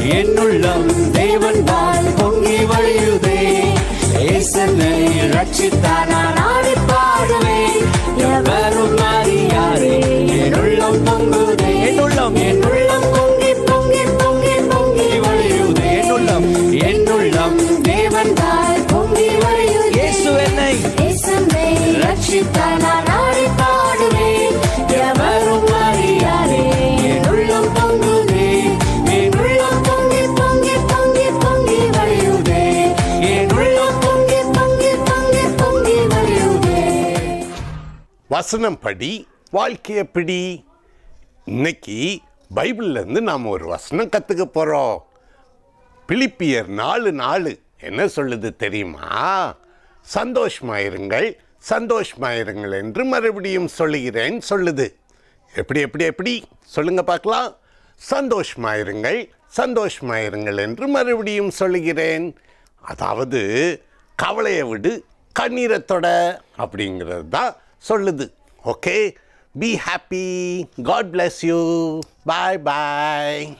என்னுள்ளம் தேவன் தான் பொங்கி வழியுதே ஏசனை ரட்சித்தார் நான் ஆடி பாடுவேன் எவரும் அறியாரே என்னுள்ளம் பொங்குதே என்னுள்ளம் என்னுள்ளம் பொங்கி பொங்கி பொங்கி பொங்கி வழியுதே என்னுள்ளம் என்னுள்ளம் தேவன் தான் பொங்கி வழியுதே இயேசு என்னை இயேசுவை ரட்சித்தார் நான் ஆடி பாடுவேன் எவரும் அறியாரே என்னுள்ளம் பொங்குதே என்னுள்ளம் பொங்கி பொங்கி பொங்கி பொங்கி வழியுதே என்னுள்ளம் பொங்கி பொங்கி பொங்கி பொங்கி வழியுதே வசனம் படி வாழ்க்கையை பிடி இன்னைக்கு பைபிள்ல இருந்து நாம் ஒரு வசனம் கற்றுக்க போகிறோம் பிலிப்பியர் நாலு நாலு என்ன சொல்லுது தெரியுமா சந்தோஷமாயிருங்கள் சந்தோஷமாயிருங்கள் என்று மறுபடியும் சொல்லுகிறேன் சொல்லுது எப்படி எப்படி எப்படி சொல்லுங்க பார்க்கலாம் சந்தோஷமாயிருங்கள் சந்தோஷமாயிருங்கள் என்று மறுபடியும் சொல்லுகிறேன் அதாவது கவலையை விடு கண்ணீரை தொட அப்படிங்கிறது தான் சொல்லுது okay be happy god bless you bye bye